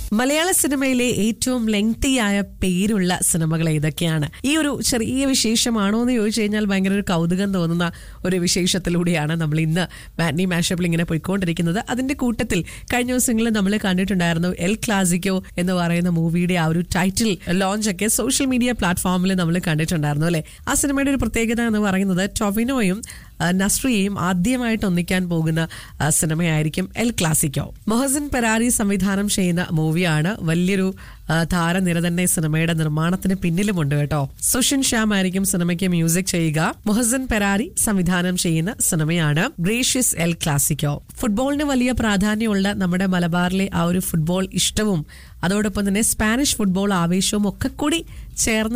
മലയാള സിനിമയിലെ ഏറ്റവും ലെങ്തിയായ പേരുള്ള സിനിമകൾ ഏതൊക്കെയാണ് ഈ ഒരു ചെറിയ വിശേഷമാണോ എന്ന് ചോദിച്ചു കഴിഞ്ഞാൽ ഭയങ്കര ഒരു കൗതുകം തോന്നുന്ന ഒരു വിശേഷത്തിലൂടെയാണ് നമ്മൾ ഇന്ന് മാറ്റ്നി മാഷപ്പിൽ ഇങ്ങനെ പോയിക്കൊണ്ടിരിക്കുന്നത് അതിന്റെ കൂട്ടത്തിൽ കഴിഞ്ഞ ദിവസങ്ങളിൽ നമ്മൾ കണ്ടിട്ടുണ്ടായിരുന്നു എൽ ക്ലാസിക്കോ എന്ന് പറയുന്ന മൂവിയുടെ ആ ഒരു ടൈറ്റിൽ ലോഞ്ച് ഒക്കെ സോഷ്യൽ മീഡിയ പ്ലാറ്റ്ഫോമിൽ നമ്മൾ കണ്ടിട്ടുണ്ടായിരുന്നു അല്ലെ ആ സിനിമയുടെ ഒരു പ്രത്യേകത എന്ന് പറയുന്നത് ടൊവിനോയും ആ, നസ്രിയയും ആദ്യമായിട്ട് ഒന്നിക്കാൻ പോകുന്ന ആ, സിനിമയായിരിക്കും എൽ ക്ലാസിക്കോ മൊഹസിൻ പെരാരി സംവിധാനം ചെയ്യുന്ന മൂവിയാണ് വലിയൊരു ആ, താരനിര തന്നെ ഈ സിനിമയുടെ നിർമ്മാണത്തിന് പിന്നിലുമുണ്ട് കേട്ടോ സുഷിൻ ശ്യാം ആയിരിക്കും സിനിമയ്ക്ക് മ്യൂസിക് ചെയ്യുക മൊഹസിൻ പെരാരി സംവിധാനം ചെയ്യുന്ന സിനിമയാണ് ഗ്രേഷ്യസ് എൽ ക്ലാസിക്കോ ഫുട്ബോളിന് വലിയ പ്രാധാന്യമുള്ള നമ്മുടെ മലബാറിലെ ആ ഒരു ഫുട്ബോൾ ഇഷ്ടവും അതോടൊപ്പം തന്നെ സ്പാനിഷ് ഫുട്ബോൾ ആവേശവും ഒക്കെ കൂടി ചേർന്ന്